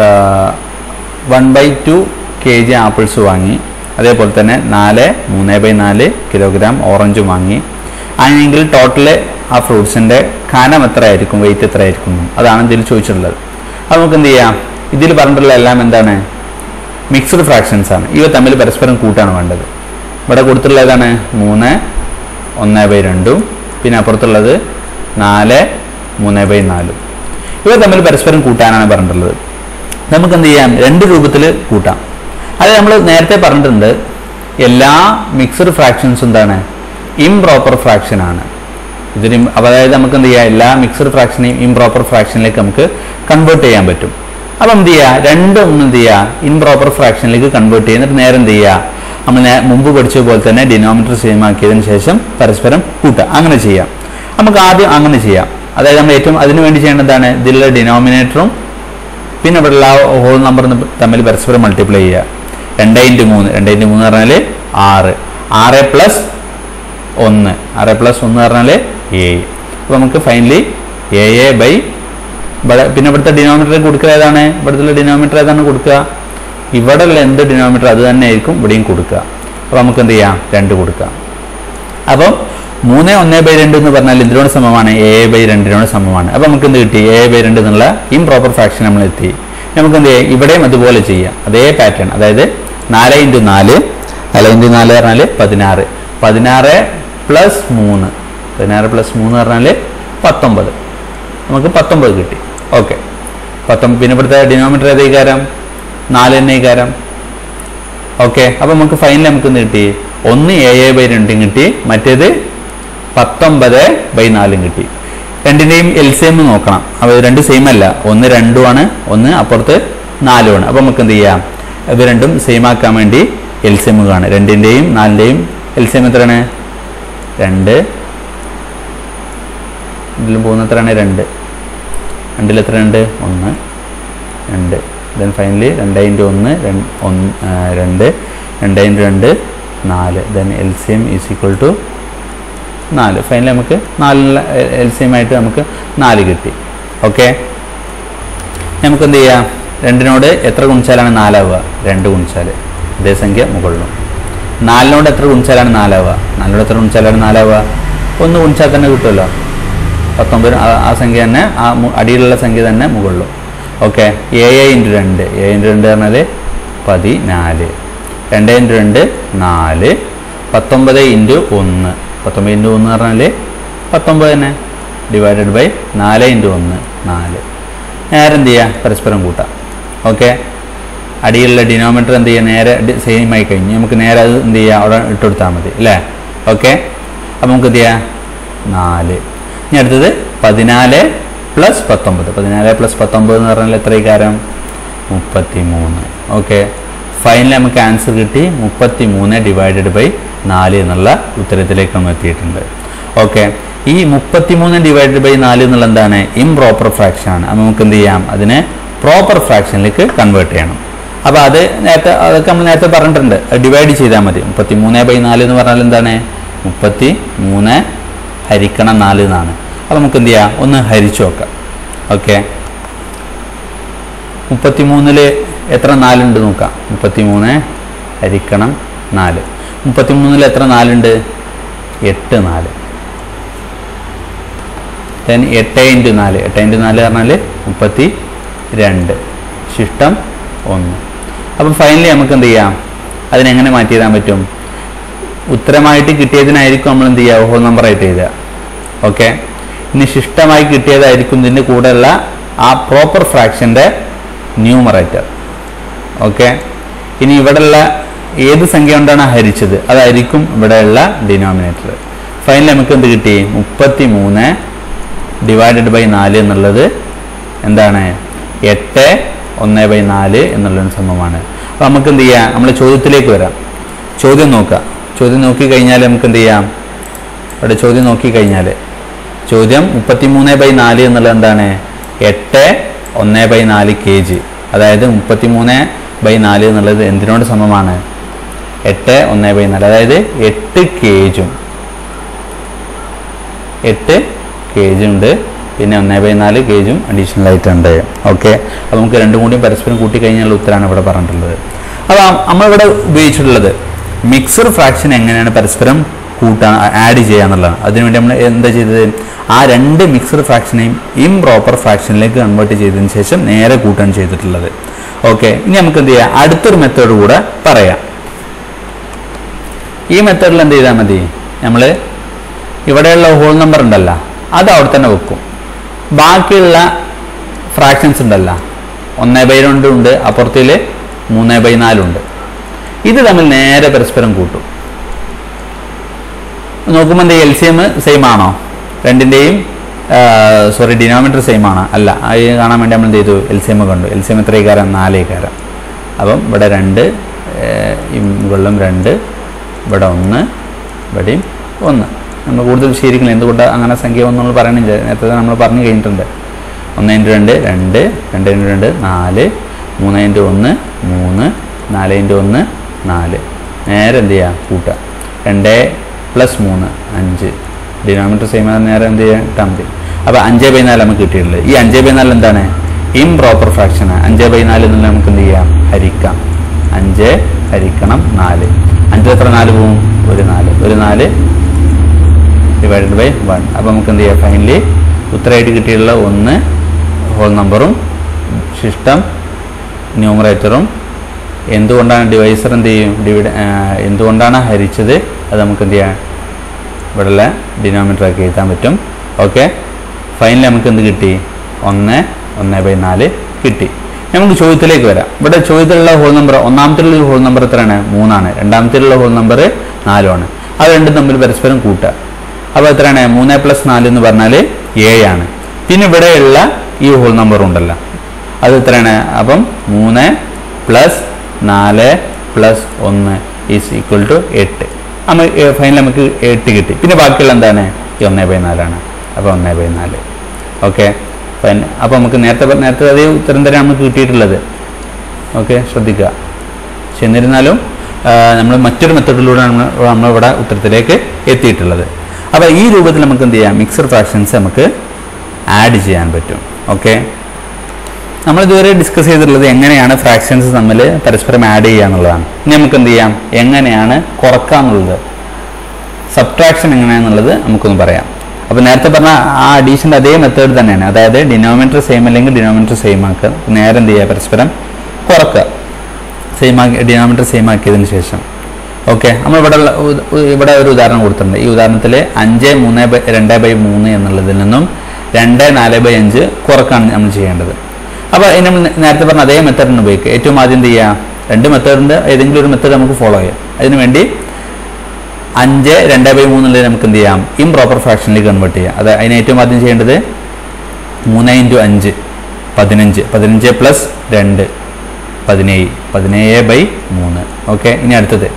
one by two K G apples വാങ്ങി അതേപോലെ തന്നെ നാല് മൂന്ന് ബൈ നാല് കിലോഗ്രാം ഓറഞ്ചും വാങ്ങി അങ്ങനെയെങ്കിൽ ടോട്ടൽ ആ ഫ്രൂട്ട്സിൻ്റെ കനം എത്ര ആയിരിക്കും വെയിറ്റ് എത്ര ആയിരിക്കും അതാണ് ഇതിൽ ചോദിച്ചിട്ടുള്ളത് അത് നമുക്ക് എന്ത് ചെയ്യാം ഇതിൽ പറഞ്ഞിട്ടുള്ള എല്ലാം എന്താണ് മിക്സ്ഡ് ഫ്രാക്ഷൻസ് ആണ് ഇവ തമ്മിൽ പരസ്പരം കൂട്ടാണ് വേണ്ടത് ഇവിടെ കൊടുത്തിട്ടുള്ള ഏതാണ് മൂന്ന് ഒന്ന് ബൈ രണ്ടും പിന്നെ അപ്പുറത്തുള്ളത് നാല് മൂന്ന് ബൈ നാലും ഇവ തമ്മിൽ പരസ്പരം കൂട്ടാനാണ് പറഞ്ഞിട്ടുള്ളത് നമുക്ക് എന്ത് ചെയ്യാം രണ്ട് രൂപത്തിൽ കൂട്ടാം അത് നമ്മൾ നേരത്തെ പറഞ്ഞിട്ടുണ്ട് എല്ലാ മിക്സ്ഡ് ഫ്രാക്ഷൻസും എന്താണ് ഇംപ്രോപ്പർ ഫ്രാക്ഷൻ ആണ് ഇതിന് im- അപ്പൊ അതായത് നമുക്ക് എന്ത് ചെയ്യാം എല്ലാ മിക്സ്ഡ് ഫ്രാക്ഷനെയും ഇംപ്രോപ്പർ ഫ്രാക്ഷനിലേക്ക് നമുക്ക് കൺവേർട്ട് ചെയ്യാൻ പറ്റും അപ്പം എന്ത് ചെയ്യുക രണ്ടും എന്ത് ചെയ്യുക ഇംപ്രോപ്പർ ഫ്രാക്ഷനിലേക്ക് കൺവേർട്ട് ചെയ്യുക എന്നിട്ട് നേരെ എന്ത് ചെയ്യുക നമ്മൾ നേ- മുമ്പ് പഠിച്ച പോലെ തന്നെ ഡിനോമിനേറ്റർ സെയിം ആക്കിയതിന് ശേഷം പരസ്പരം കൂട്ടുക അങ്ങനെ ചെയ്യാം നമുക്ക് ആദ്യം അങ്ങനെ ചെയ്യാം അതായത് നമ്മൾ ഏറ്റവും അതിനു വേണ്ടി ചെയ്യേണ്ടതാണ് ഇതിലുള്ള ഡിനോമിനേറ്ററും പിന്നെ ഇവിടെയുള്ള ഹോൾ നമ്പർ തമ്മിൽ പരസ്പരം മൾട്ടിപ്ലൈ ചെയ്യുക രണ്ട് ഇൻറ്റു മൂന്ന് രണ്ട് ഇൻറ്റു മൂന്ന് പറഞ്ഞാൽ ആറ് ആറ് പ്ലസ് ഒന്ന് ആറ് പ്ലസ് ഒന്ന് പറഞ്ഞാൽ ഏഴ് അപ്പോൾ നമുക്ക് ഫൈനലി എ എ ബൈ ഇവിടെ പിന്നെ ഇവിടുത്തെ ഡിനോമിനേറ്റർ കൊടുക്കുക ഏതാണ് ഇവിടുത്തെ ഡിനോമിനേറ്റർ ഏതാണ് കൊടുക്കുക ഇവിടെ ഉള്ള എന്ത് ഡിനോമിനേറ്റർ അത് തന്നെ ആയിരിക്കും ഇവിടെയും കൊടുക്കുക അപ്പോൾ നമുക്ക് എന്ത് ചെയ്യാം രണ്ട് കൊടുക്കാം അപ്പം മൂന്ന് ഒന്ന് ബൈ രണ്ട് എന്ന് പറഞ്ഞാൽ ഇതിനോട് സമമാണ് എ ബൈ രണ്ടിനോട് സമമാണ് അപ്പം നമുക്ക് എന്ത് കിട്ടി എ ബൈ രണ്ട് എന്നുള്ള ഇംപ്രോപ്പർ ഫ്രാക്ഷൻ നമ്മൾ എത്തി നമുക്ക് എന്ത് ചെയ്യാം ഇവിടെയും അതുപോലെ ചെയ്യാം അതേ പാറ്റേൺ അതായത് നാല് ഇൻറ്റു നാല് നാല് ഇൻറ്റു നാല് പറഞ്ഞാൽ പതിനാറ് പതിനാറ് പ്ലസ് മൂന്ന് പതിനാറ് പ്ലസ് മൂന്ന് പറഞ്ഞാൽ പത്തൊമ്പത് നമുക്ക് പത്തൊമ്പത് കിട്ടി ഓക്കെ പത്തൊമ്പത് പിന്നെ ഇവിടുത്തെ ഡിനോമിനേറ്റർ ഏത് ഇക്കാരം നാല് തന്നെ ഇക്കാരം ഓക്കെ അപ്പോൾ നമുക്ക് ഫൈനൽ നമുക്ക് എന്ത് കിട്ടി ഒന്ന് എ എ ബൈ രണ്ടും കിട്ടി മറ്റേത് പത്തൊമ്പത് ബൈ നാലും കിട്ടി രണ്ടിൻ്റെയും എൽ സി എം നോക്കണം അപ്പോൾ ഇത് രണ്ട് സെയിം അല്ല ഒന്ന് രണ്ടുമാണ് ഒന്ന് അപ്പുറത്ത് നാലുമാണ് അപ്പോൾ നമുക്ക് എന്ത് ചെയ്യാം ഇത് രണ്ടും സെയിം ആക്കാൻ വേണ്ടി എൽ സി എം കാണും രണ്ടിൻ്റെയും നാലിൻ്റെയും എൽ സി എം എത്രയാണ് രണ്ട് ഇതിലും പോകുന്ന എത്രയാണ് രണ്ട് രണ്ടിൽ എത്ര ഉണ്ട് ഒന്ന് രണ്ട് ദെൻ ഫൈനലി രണ്ട് ഇൻറ്റു ഒന്ന് രണ്ട് ഒന്ന് ആ, രണ്ട് രണ്ട് ഇൻറ്റു രണ്ട് നാല് then L C M is equal to നാല് ഫൈനലി നമുക്ക് നാലിനുള്ള എൽ സി എം ആയിട്ട് നമുക്ക് നാല് കിട്ടി ഓക്കെ നമുക്ക് എന്ത് ചെയ്യാം രണ്ടിനോട് എത്ര ഗുണിച്ചാലാണ് നാലാവുക രണ്ട് ഗുണിച്ചാൽ അതേ സംഖ്യ മുകളിലും നാലിനോട് എത്ര ഗുണിച്ചാലാണ് നാലാവുക നാലിനോട് എത്ര ഗുണിച്ചാലാണ് നാലാവുക ഒന്ന് ഗുണിച്ചാൽ തന്നെ കിട്ടുമല്ലോ പത്തൊമ്പത് ആ- ആ സംഖ്യ തന്നെ ആ മു- അടിയിലുള്ള സംഖ്യ തന്നെ മുകളിലും ഓക്കെ എ എ ഇൻറ്റു രണ്ട് എ ഇൻറ്റു രണ്ട് പറഞ്ഞാൽ പതിനാല് രണ്ട് ഇൻറ്റു രണ്ട് നാല് പത്തൊമ്പത് ഇൻറ്റു ഒന്ന് പത്തൊമ്പത് ഇൻറ്റു ഒന്ന് പറഞ്ഞാൽ പത്തൊമ്പത് തന്നെ ഡിവൈഡഡ് ബൈ നാല് ഇൻറ്റു ഒന്ന് നാല് നേരെ എന്ത് ചെയ്യുക പരസ്പരം കൂട്ടാം ഓക്കെ അടിയിലുള്ള ഡിനോമീറ്റർ എന്ത് ചെയ്യുക നേരെ സെയിം ആയി കഴിഞ്ഞ് നമുക്ക് നേരെ അത് എന്ത് ചെയ്യുക അവിടെ ഇട്ടുകൊടുത്താൽ മതി അല്ലേ ഓക്കെ അപ്പോൾ നമുക്ക് എന്ത് ചെയ്യാം നാല് ഇനി അടുത്തത് പതിനാല് പ്ലസ് പത്തൊമ്പത് പതിനാല് പ്ലസ് പത്തൊമ്പത് എന്ന് പറഞ്ഞാൽ എത്ര കാരം മുപ്പത്തി മൂന്ന് ഓക്കെ ഫൈനൽ നമുക്ക് ആൻസർ കിട്ടി മുപ്പത്തി മൂന്ന് ഡിവൈഡഡ് ബൈ നാല് എന്നുള്ള ഉത്തരത്തിലേക്ക് നമ്മൾ എത്തിയിട്ടുണ്ട് ഓക്കെ ഈ മുപ്പത്തി മൂന്ന് ഡിവൈഡഡ് ബൈ നാല് എന്നുള്ള എന്താണ് ഇംപ്രോപ്പർ ഫ്രാക്ഷൻ ആണ് അപ്പോൾ നമുക്ക് എന്ത് ചെയ്യാം അതിനെ പ്രോപ്പർ ഫ്രാക്ഷനിലേക്ക് കൺവേർട്ട് ചെയ്യണം അപ്പോൾ അത് നേരത്തെ അതൊക്കെ നമ്മൾ നേരത്തെ പറഞ്ഞിട്ടുണ്ട് ഡിവൈഡ് ചെയ്താൽ മതി മുപ്പത്തി മൂന്ന് ബൈ നാല് എന്ന് പറഞ്ഞാൽ എന്താണ് മുപ്പത്തി മൂന്ന് ഹരിക്കണം നാല് എന്നാണ് അപ്പോൾ നമുക്ക് എന്ത് ചെയ്യാം ഒന്ന് ഹരിച്ചു നോക്കാം ഓക്കെ മുപ്പത്തി മൂന്നില് എത്ര നാലുണ്ട് നോക്കാം മുപ്പത്തി മൂന്ന് ഹരിക്കണം നാല് മുപ്പത്തി മൂന്നിൽ എത്ര നാലുണ്ട് എട്ട് നാല് ദെൻ എട്ട് ഇൻറ്റു നാല് എട്ട് ഇൻറ്റു നാല് പറഞ്ഞാൽ മുപ്പത്തി രണ്ട് ശിഷ്ടം ഒന്ന് അപ്പം ഫൈനലി നമുക്ക് എന്ത് ചെയ്യാം അതിനെങ്ങനെ മാറ്റി എഴുതാൻ പറ്റും ഉത്തരമായിട്ട് കിട്ടിയതിനായിരിക്കും നമ്മൾ എന്ത് ചെയ്യുക ഹോൾ നമ്പറായിട്ട് എഴുതുക ഓക്കെ ഇനി ശിഷ്ടമായി കിട്ടിയതായിരിക്കും ഇതിൻ്റെ കൂടെയുള്ള ആ പ്രോപ്പർ ഫ്രാക്ഷൻ്റെ ന്യൂമറേറ്റർ ഓക്കെ ഇനി ഇവിടെയുള്ള ഏത് സംഖ്യ കൊണ്ടാണ് ഹരിച്ചത് അതായിരിക്കും ഇവിടെയുള്ള ഡിനോമിനേറ്റർ ഫൈനലി നമുക്ക് എന്ത് കിട്ടി മുപ്പത്തി മൂന്ന് ഡിവൈഡഡ് ബൈ നാല് എന്നുള്ളത് എന്താണ് എട്ട് ഒന്ന് ബൈ നാല് എന്നുള്ളതിന് സമമാണ് അപ്പോൾ നമുക്ക് എന്ത് ചെയ്യാം നമ്മൾ ചോദ്യത്തിലേക്ക് വരാം ചോദ്യം നോക്കാം ചോദ്യം നോക്കി കഴിഞ്ഞാൽ നമുക്ക് എന്ത് ചെയ്യാം ഇവിടെ ചോദ്യം നോക്കി കഴിഞ്ഞാൽ ചോദ്യം മുപ്പത്തി മൂന്ന് ബൈ നാല് എന്നുള്ളത് എന്താണ് എട്ട് ഒന്ന് ബൈ നാല് കെ ജി അതായത് മുപ്പത്തി മൂന്ന് ബൈ നാല് എന്നുള്ളത് എന്തിനോട് സമമാണ് എട്ട് ഒന്ന് ബൈ നാല് അതായത് എട്ട് കേജും എട്ട് കേജും ഉണ്ട് പിന്നെ ഒന്നേ ബൈ നാല് കേജും അഡീഷണൽ ആയിട്ടുണ്ട് ഓക്കെ അപ്പോൾ നമുക്ക് രണ്ടും കൂടിയും പരസ്പരം കൂട്ടി കഴിഞ്ഞാൽ ഉത്തരമാണ് ഇവിടെ പറഞ്ഞിട്ടുള്ളത് അപ്പോൾ നമ്മളിവിടെ ഉപയോഗിച്ചിട്ടുള്ളത് മിക്സർ ഫ്രാക്ഷൻ എങ്ങനെയാണ് പരസ്പരം കൂട്ടാൻ ആഡ് ചെയ്യുക എന്നുള്ളതാണ് അതിനുവേണ്ടി നമ്മൾ എന്താ ചെയ്തത് ആ രണ്ട് മിക്സർ ഫ്രാക്ഷനെയും ഇംപ്രോപ്പർ ഫ്രാക്ഷനിലേക്ക് കൺവേർട്ട് ചെയ്തതിന് ശേഷം നേരെ കൂട്ടാൻ ചെയ്തിട്ടുള്ളത് ഓക്കെ ഇനി നമുക്ക് എന്ത് ചെയ്യാം അടുത്തൊരു മെത്തേഡ് കൂടെ പറയാം ഈ മെത്തേഡിൽ എന്ത് ചെയ്താൽ മതി നമ്മൾ ഇവിടെയുള്ള ഹോൾ നമ്പർ ഉണ്ടല്ലോ അത് അവിടെ തന്നെ വെക്കും ബാക്കിയുള്ള ഫ്രാക്ഷൻസ് ഉണ്ടല്ലോ ഒന്ന് ബൈ രണ്ടും ഉണ്ട് അപ്പുറത്തിൽ മൂന്ന് ബൈ നാലുണ്ട് ഇത് തമ്മിൽ നേരെ പരസ്പരം കൂട്ടും നോക്കുമ്പോൾ എന്താ എൽ സി എം സെയിം ആണോ രണ്ടിൻ്റെയും സോറി ഡിനോമിനേറ്റർ സെയിം ആണ് അല്ല അത് കാണാൻ വേണ്ടി നമ്മൾ എന്ത് ചെയ്തു എൽ സി എം കണ്ടു എൽ സി എം എത്ര കാരം നാല് കാരം അപ്പം ഇവിടെ രണ്ട് ഏഹ്, ഈ മുകളിലും രണ്ട് ഇവിടെ ഒന്ന് ഇവിടെയും ഒന്ന് നമ്മൾ കൂടുതൽ ശരിക്കില്ല എന്തുകൊണ്ടാണ് അങ്ങനെ സംഖ്യ ഒന്നും നമ്മൾ പറയണില്ല നേരത്തെ നമ്മൾ പറഞ്ഞു കഴിഞ്ഞിട്ടുണ്ട് ഒന്ന് ഇൻറ്റു രണ്ട് രണ്ട് രണ്ട് ഇൻറ്റു രണ്ട് നാല് മൂന്ന് ഇൻറ്റു ഒന്ന് മൂന്ന് നാല് ഇൻറ്റു ഒന്ന് നാല് നേരെ എന്ത് ചെയ്യുക കൂട്ടുക രണ്ട് പ്ലസ് മൂന്ന് അഞ്ച് ഡിനോമിനേറ്റർ സെയിം നേരെ എന്ത് ചെയ്യാൻ ഇട്ടാൽ മതി അപ്പോൾ അഞ്ച് ബൈ നാല് നമുക്ക് കിട്ടിയിട്ടുള്ളത് ഈ അഞ്ച് ബൈ നാല് എന്താണ് ഇംപ്രോപ്പർ ഫ്രാക്ഷനാണ് അഞ്ച് ബൈ നാല് എന്നുള്ള നമുക്ക് എന്ത് ചെയ്യാം ഹരിക്കാം അഞ്ച് ഹരിക്കണം നാല് അഞ്ച് എത്ര നാല് പോവും ഒരു നാല് ഒരു നാല് ഡിവൈഡഡ് ബൈ വൺ അപ്പോൾ നമുക്ക് എന്ത് ചെയ്യാം ഫൈനലി ഉത്തരമായിട്ട് കിട്ടിയിട്ടുള്ള ഒന്ന് ഹോൾ നമ്പറും ശിഷ്ടം ന്യൂമറേറ്ററും എന്തുകൊണ്ടാണ് ഡിവൈസർ എന്ത് ചെയ്യും ഡിവിഡ എന്തുകൊണ്ടാണ് ഹരിച്ചത് അത് നമുക്ക് എന്ത് ചെയ്യാം ഇവിടെയുള്ള ഡിനോമിനേറ്റർ ആക്കി എഴുതാൻ പറ്റും ഓക്കെ ഫൈനലി നമുക്ക് എന്ത് കിട്ടി ഒന്ന് ഒന്ന് ബൈ നാല് കിട്ടി നമുക്ക് ചോദ്യത്തിലേക്ക് വരാം ഇവിടെ ചോദ്യത്തിലുള്ള ഹോൾ നമ്പർ ഒന്നാമത്തിലുള്ള ഹോൾ നമ്പർ എത്രയാണ് മൂന്നാണ് രണ്ടാമത്തിലുള്ള ഹോൾ നമ്പർ നാലുമാണ് അത് രണ്ടും തമ്മിൽ പരസ്പരം കൂട്ടുക അപ്പോൾ എത്രയാണ് മൂന്ന് പ്ലസ് നാല് എന്ന് പറഞ്ഞാൽ ഏഴാണ് പിന്നെ ഇവിടെയുള്ള ഈ ഹോൾ നമ്പർ ഉണ്ടല്ലോ അത് എത്രയാണ് അപ്പം മൂന്ന് പ്ലസ് നാല് പ്ലസ് ഒന്ന് ഈസ് ഈക്വൽ ടു എട്ട് നമ്മൾ ഫൈനൽ നമുക്ക് എട്ട് കിട്ടി പിന്നെ ബാക്കിയുള്ള എന്താണ് ഈ ഒന്നേ ബൈ നാലാണ് അപ്പോൾ ഒന്നേ ബൈ നാല് ഓക്കെ ഫൈൻ അപ്പോൾ നമുക്ക് നേരത്തെ പ- നേരത്തെ അതേ ഉത്തരം തന്നെയാണ് നമുക്ക് കിട്ടിയിട്ടുള്ളത് ഓക്കെ ശ്രദ്ധിക്കുക പക്ഷെ എന്നിരുന്നാലും നമ്മൾ മറ്റൊരു മെത്തഡിലൂടെയാണ് നമ്മൾ നമ്മളിവിടെ ഉത്തരത്തിലേക്ക് എത്തിയിട്ടുള്ളത് അപ്പോൾ ഈ രൂപത്തിൽ നമുക്ക് എന്ത് ചെയ്യാം മിക്സർ ഫ്രാക്ഷൻസ് നമുക്ക് ആഡ് ചെയ്യാൻ പറ്റും ഓക്കെ നമ്മൾ ഇതുവരെ ഡിസ്കസ് ചെയ്തിട്ടുള്ളത് എങ്ങനെയാണ് ഫ്രാക്ഷൻസ് തമ്മിൽ പരസ്പരം ആഡ് ചെയ്യുക എന്നുള്ളതാണ് ഇനി നമുക്ക് എന്ത് ചെയ്യാം എങ്ങനെയാണ് കുറക്കുക എന്നുള്ളത് സബ്ട്രാക്ഷൻ എങ്ങനെയാണെന്നുള്ളത് നമുക്കൊന്ന് പറയാം അപ്പോൾ നേരത്തെ പറഞ്ഞ ആ അഡീഷൻ്റെ അതേ മെത്തേഡ് തന്നെയാണ് അതായത് ഡിനോമിനേറ്റർ സെയിം അല്ലെങ്കിൽ ഡിനോമിനേറ്റർ സെയിം ആക്കുക നേരെ എന്ത് ചെയ്യുക പരസ്പരം കുറക്കുക സെയിം ആക്കി ഡിനോമിനേറ്റർ സെയിം ആക്കിയതിന് ശേഷം ഓക്കെ നമ്മൾ ഇവിടെ ഉള്ള ഉ- ഉ- ഇവിടെ ഒരു ഉദാഹരണം കൊടുത്തിട്ടുണ്ട് ഈ ഉദാഹരണത്തിൽ അഞ്ച് മൂന്ന് ബൈ രണ്ട് ബൈ മൂന്ന് എന്നുള്ളതിൽ നിന്നും രണ്ട് നാല് ബൈ അഞ്ച് കുറക്കാണ് നമ്മൾ ചെയ്യേണ്ടത് അപ്പോൾ ഇനി നമ്മൾ നേരത്തെ പറഞ്ഞ അതേ മെത്തേഡിന് ഉപയോഗിക്കുക ഏറ്റവും ആദ്യം എന്ത് ചെയ്യുക രണ്ട് മെത്തേഡിൻ്റെ ഏതെങ്കിലും ഒരു മെത്തേഡ് നമുക്ക് ഫോളോ ചെയ്യാം അതിന് വേണ്ടി അഞ്ച് രണ്ട് ബൈ മൂന്നുള്ളത് നമുക്ക് എന്ത് ചെയ്യാം ഇംപ്രോപ്പർ ഫ്രാക്ഷനിലേക്ക് കൺവേർട്ട് ചെയ്യാം അത് അതിന് ഏറ്റവും ആദ്യം ചെയ്യേണ്ടത് മൂന്ന് ഇൻറ്റു അഞ്ച് പതിനഞ്ച് പതിനഞ്ച് പ്ലസ് രണ്ട് പതിനേഴ് പതിനേഴ് ബൈ മൂന്ന് ഓക്കെ ഇനി അടുത്തത്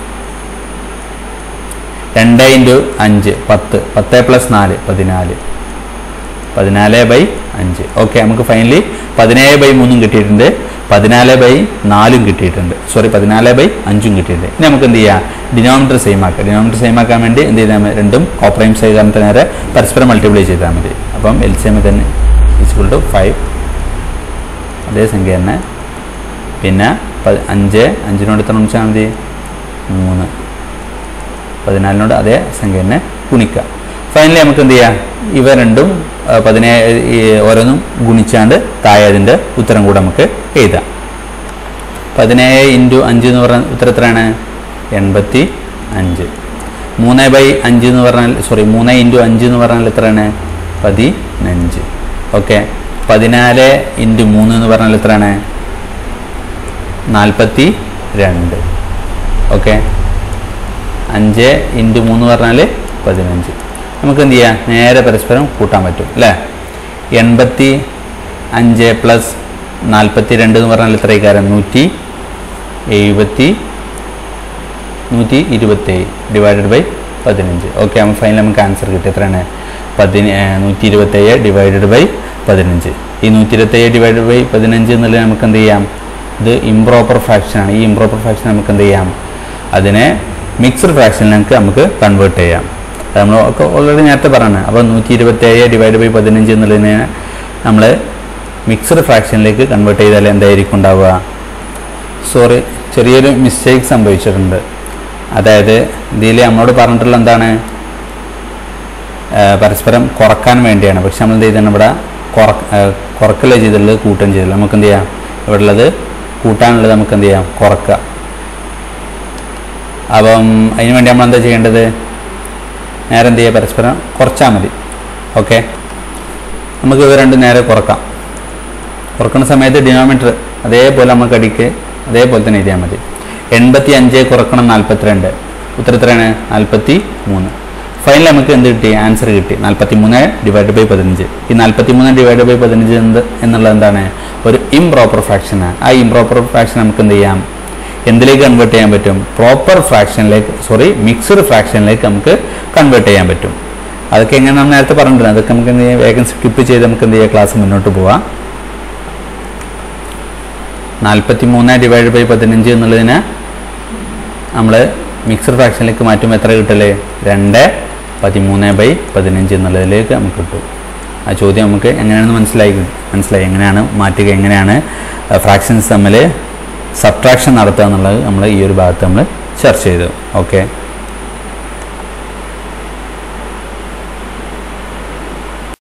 രണ്ട് ഇൻറ്റു അഞ്ച് പത്ത് പത്ത് പ്ലസ് നാല് പതിനാല് പതിനാല് ബൈ അഞ്ച് ഓക്കെ നമുക്ക് ഫൈനലി പതിനേഴ് ബൈ മൂന്നും കിട്ടിയിട്ടുണ്ട് പതിനാല് ബൈ നാലും കിട്ടിയിട്ടുണ്ട് സോറി പതിനാല് ബൈ അഞ്ചും കിട്ടിയിട്ടുണ്ട് ഇനി നമുക്ക് എന്ത് ചെയ്യാം ഡിനോമിനേറ്റർ സെയിം ആക്കാം ഡിനോമിനേറ്റർ സെയിം ആക്കാൻ വേണ്ടി എന്ത് ചെയ്താൽ മതി രണ്ടും ഓപ്പറേം ചെയ്താൽ നേരെ പരസ്പരം മൾട്ടിപ്ലൈ ചെയ്താൽ മതി അപ്പം എൽ സി എം തന്നെ ഈക്വൽ ടു ഫൈവ് അതേ സംഖ്യ തന്നെ പിന്നെ പ- അഞ്ച് അഞ്ചിനോട് എത്ര ഗുണിച്ചാൽ മതി മൂന്ന് പതിനാലിനോട് അതേ സംഖ്യ തന്നെ ഗുണിക്കുക ഫൈനലി നമുക്ക് എന്ത് ചെയ്യാം ഇവ രണ്ടും ആ, പതിനേഴ് ഈ ഓരോന്നും ഗുണിച്ചാണ്ട് താഴെ അതിൻ്റെ ഉത്തരം കൂടെ നമുക്ക് എഴുതാം പതിനേഴ് ഇൻറ്റു അഞ്ച് എന്ന് പറഞ്ഞാൽ ഉത്തരം എത്രയാണ് എൺപത്തി അഞ്ച് മൂന്ന് ബൈ അഞ്ച് എന്ന് പറഞ്ഞാൽ സോറി മൂന്ന് ഇൻറ്റു അഞ്ച് എന്ന് പറഞ്ഞാൽ എത്രയാണ് പതിനഞ്ച് ഓക്കെ പതിനാല് ഇൻറ്റു മൂന്ന് എന്ന് പറഞ്ഞാൽ എത്രയാണ് നാൽപ്പത്തി രണ്ട് ഓക്കെ അഞ്ച് ഇൻറ്റു മൂന്ന് പറഞ്ഞാൽ പതിനഞ്ച് നമുക്ക് എന്ത് ചെയ്യാം നേരെ പരസ്പരം കൂട്ടാൻ പറ്റും അല്ലേ എൺപത്തി അഞ്ച് പ്ലസ് നാൽപ്പത്തി രണ്ട് എന്ന് പറഞ്ഞാൽ എത്ര കാരം നൂറ്റി എഴുപത്തി നൂറ്റി ഇരുപത്തേഴ് ഡിവൈഡഡ് ബൈ പതിനഞ്ച് ഓക്കെ നമുക്ക് ഫൈനൽ നമുക്ക് ആൻസർ കിട്ടി എത്രയാണ് പതിന നൂറ്റി ഇരുപത്തേഴ് ഡിവൈഡഡ് ബൈ പതിനഞ്ച് ഈ നൂറ്റി ഇരുപത്തേഴ് ഡിവൈഡഡ് ബൈ പതിനഞ്ച് എന്നുള്ളത് നമുക്ക് എന്ത് ചെയ്യാം ഇത് ഇംപ്രോപ്പർ ഫ്രാക്ഷനാണ് ഈ ഇംപ്രോപ്പർ ഫ്രാക്ഷൻ നമുക്ക് എന്ത് ചെയ്യാം അതിനെ മിക്സഡ് ഫ്രാക്ഷനിലേക്ക് നമുക്ക് കൺവേർട്ട് ചെയ്യാം അത് നമ്മൾ ഒക്കെ ഓൾറെഡി നേരത്തെ പറഞ്ഞു അപ്പോൾ നൂറ്റി ഇരുപത്തേഴ് ഡിവൈഡ് ബൈ പതിനഞ്ച് എന്നുള്ളതിനെ നമ്മൾ മിക്സഡ് ഫ്രാക്ഷനിലേക്ക് കൺവേർട്ട് ചെയ്താൽ എന്തായിരിക്കും ഉണ്ടാവുക സോറി ചെറിയൊരു മിസ്റ്റേക്ക് സംഭവിച്ചിട്ടുണ്ട് അതായത് ഇതിൽ നമ്മളോട് പറഞ്ഞിട്ടുള്ള എന്താണ് ആ, പരസ്പരം കുറക്കാൻ വേണ്ടിയാണ് പക്ഷെ നമ്മൾ എന്ത് ചെയ്താണ് ഇവിടെ കുറ കുറക്കല്ല ചെയ്തിട്ടുള്ളത് കൂട്ടുകയും ചെയ്തില്ല നമുക്ക് എന്ത് ചെയ്യാം ഇവിടെ ഉള്ളത് കൂട്ടാനുള്ളത് നമുക്ക് എന്ത് ചെയ്യാം കുറക്കുക അപ്പം അതിന് വേണ്ടി നമ്മൾ എന്താ ചെയ്യേണ്ടത് നേരെ എന്ത് ചെയ്യുക പരസ്പരം കുറച്ചാൽ മതി ഓക്കെ നമുക്ക് ഇവ രണ്ടും നേരെ കുറക്കാം കുറക്കുന്ന സമയത്ത് ഡിനോമിനേറ്റർ അതേപോലെ നമുക്ക് അടിക്ക് അതേപോലെ തന്നെ എഴുതിയാൽ മതി എൺപത്തി അഞ്ച് കുറക്കണം നാൽപ്പത്തിരണ്ട് ഉത്തരത്തിലാണ് നാൽപ്പത്തി മൂന്ന് ഫൈനൽ നമുക്ക് എന്ത് കിട്ടി ആൻസർ കിട്ടി നാൽപ്പത്തി മൂന്ന് ഡിവൈഡ് ബൈ പതിനഞ്ച് ഈ നാൽപ്പത്തി മൂന്ന് ഡിവൈഡ് ബൈ പതിനഞ്ച് എന്ത് എന്നുള്ളത് എന്താണ് ഒരു ഇംപ്രോപ്പർ ഫ്രാക്ഷനാണ് ആ ഇംപ്രോപ്പർ ഫ്രാക്ഷൻ നമുക്ക് എന്ത് ചെയ്യാം എന്തിലേക്ക് കൺവേർട്ട് ചെയ്യാൻ പറ്റും പ്രോപ്പർ ഫ്രാക്ഷനിലേക്ക് സോറി മിക്സ്ഡ് ഫ്രാക്ഷനിലേക്ക് നമുക്ക് കൺവേർട്ട് ചെയ്യാൻ പറ്റും അതൊക്കെ എങ്ങനെ നമ്മൾ നേരത്തെ പറഞ്ഞിട്ടുണ്ട് അതൊക്കെ നമുക്ക് എന്ത് ചെയ്യാം വേഗം സ്കിപ്പ് ചെയ്ത് നമുക്ക് എന്ത് ചെയ്യാം ക്ലാസ് മുന്നോട്ട് പോവാം നാൽപ്പത്തി മൂന്ന് ഡിവൈഡ് ബൈ പതിനഞ്ച് എന്നുള്ളതിന് നമ്മൾ മിക്സഡ് ഫ്രാക്ഷനിലേക്ക് മാറ്റുമ്പോൾ എത്ര കിട്ടല് രണ്ട് പതിമൂന്ന് ബൈ പതിനഞ്ച് എന്നുള്ളതിലേക്ക് നമുക്ക് കിട്ടും ആ ചോദ്യം നമുക്ക് എങ്ങനെയാണെന്ന് മനസ്സിലായി മനസ്സിലായി എങ്ങനെയാണ് മാറ്റുക എങ്ങനെയാണ് ഫ്രാക്ഷൻസ് തമ്മിൽ സബ്ട്രാക്ഷൻ നടത്തുക എന്നുള്ളത് നമ്മൾ ഈ ഒരു ഭാഗത്ത് നമ്മൾ ചർച്ച ചെയ്തു ഓക്കെ